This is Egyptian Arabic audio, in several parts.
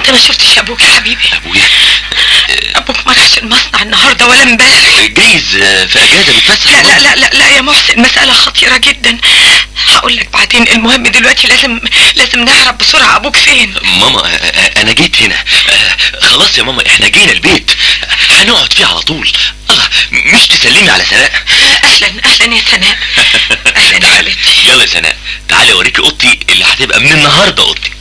انت ما شفتش ابوك يا حبيبي ابويا ابوك ما راحش المصنع النهارده ولا امبارح جايز في اجازه بيتفسح لا لا لا لا لا يا محسن مسألة خطيرة جدا هقول لك بعدين المهم دلوقتي لازم لازم نعرف بسرعة ابوك فين ماما آه، آه، انا جيت هنا آه، خلاص يا ماما احنا جينا البيت هنقعد فيه على طول الله مش تسلمي على سناء اهلا اهلا يا سناء اهلا يا تعالي حبيبتي يلا يا سناء تعالي اوريكي اوضتي اللي هتبقى من النهارده اوضتك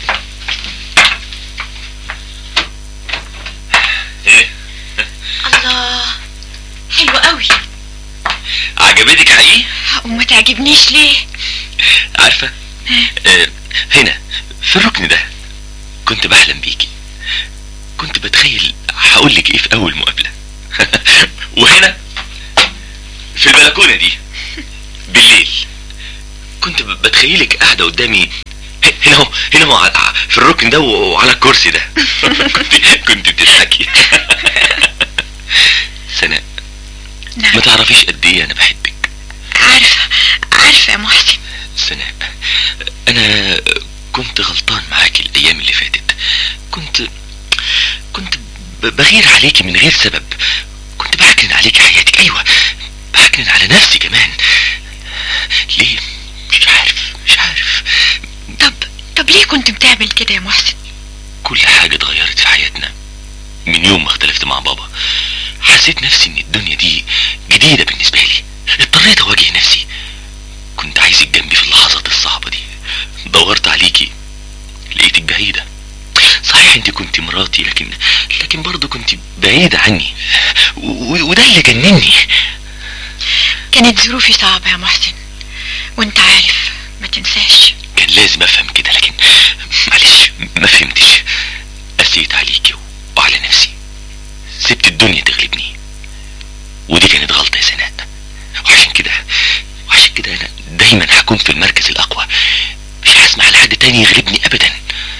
ايه الله حلو قوي عجبتك حقيقي وما تعجبنيش ليه عارفه آه، هنا في الركن ده كنت بحلم بيكي كنت بتخيل هقول لك ايه في اول مقابله وهنا في البلكونه دي بالليل كنت ب- بتخيلك قاعده قدامي ه- هنا اهو هنا اهو على- في الركن ده وعلى الكرسي ده كنت كنت بتضحكي سناء نعم ما تعرفيش قد ايه انا بحبك عارفة عارفة يا محسن سناء انا كنت غلطان معاكي الايام اللي فاتت كنت كنت ب- بغير عليكي من غير سبب كنت بحكن عليكي حياتك ايوه بحكن على نفسي كمان ليه مش عارف مش عارف طب طب ليه كنت بتعمل كده يا محسن كل حاجة اتغيرت في حياتنا من يوم ما اختلفت مع بابا حسيت نفسي ان الدنيا دي جديدة بالنسبة لي اضطريت اواجه نفسي كنت عايزك جنبي في اللحظات الصعبة دي دورت عليكي لقيتك بعيدة صحيح انت كنت مراتي لكن لكن برضه كنت بعيدة عني و- وده اللي جنني كانت ظروفي صعبة يا محسن وانت عارف ما تنساش كان لازم افهم كده لكن معلش ما فهمتش قسيت عليكي وعلى نفسي سبت الدنيا تغلبني ودي كانت غلطة يا سناء وعشان كده وعشان كده انا دايما هكون في المركز الاقوى مش هسمح لحد تاني يغلبني ابدا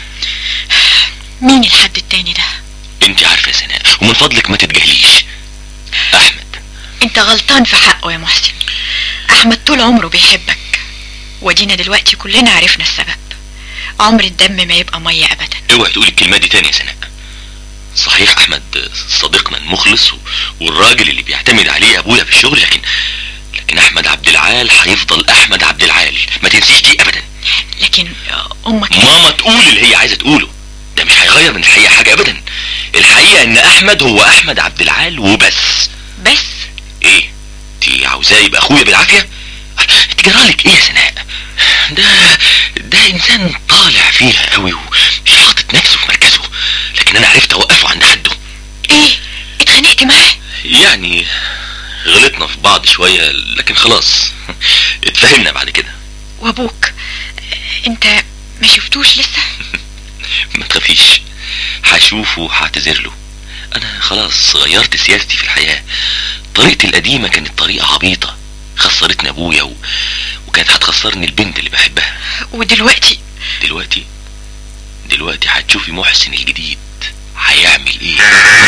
مين الحد التاني ده انت عارفة يا سناء ومن فضلك ما تتجاهليش احمد انت غلطان في حقه يا محسن احمد طول عمره بيحبك ودينا دلوقتي كلنا عرفنا السبب عمر الدم ما يبقى مية ابدا اوعي تقولي الكلمة دي تاني يا سناء صحيح احمد صديقنا المخلص و- والراجل اللي بيعتمد عليه ابويا في الشغل لكن لكن احمد عبد العال هيفضل احمد عبد العال ما تنسيش دي ابدا لكن امك ماما تقول اللي هي عايزه تقوله ده مش هيغير من الحقيقه حاجه ابدا الحقيقه ان احمد هو احمد عبد العال وبس بس ايه انت عاوزاه يبقى اخويا بالعافيه انت جرالك ايه يا سناء ده ده انسان طالع فيها قوي ومش حاطط نفسه في مركزه لكن انا عرفت اوقفه عند حده ايه اتخانقت معاه يعني غلطنا في بعض شويه لكن خلاص اتفهمنا بعد كده وابوك انت ما شفتوش لسه ما تخافيش هشوفه وهعتذر له انا خلاص غيرت سياستي في الحياة طريقتي القديمة كانت طريقة عبيطة خسرتني ابويا و... وكانت هتخسرني البنت اللي بحبها ودلوقتي دلوقتي دلوقتي هتشوفي محسن الجديد هيعمل ايه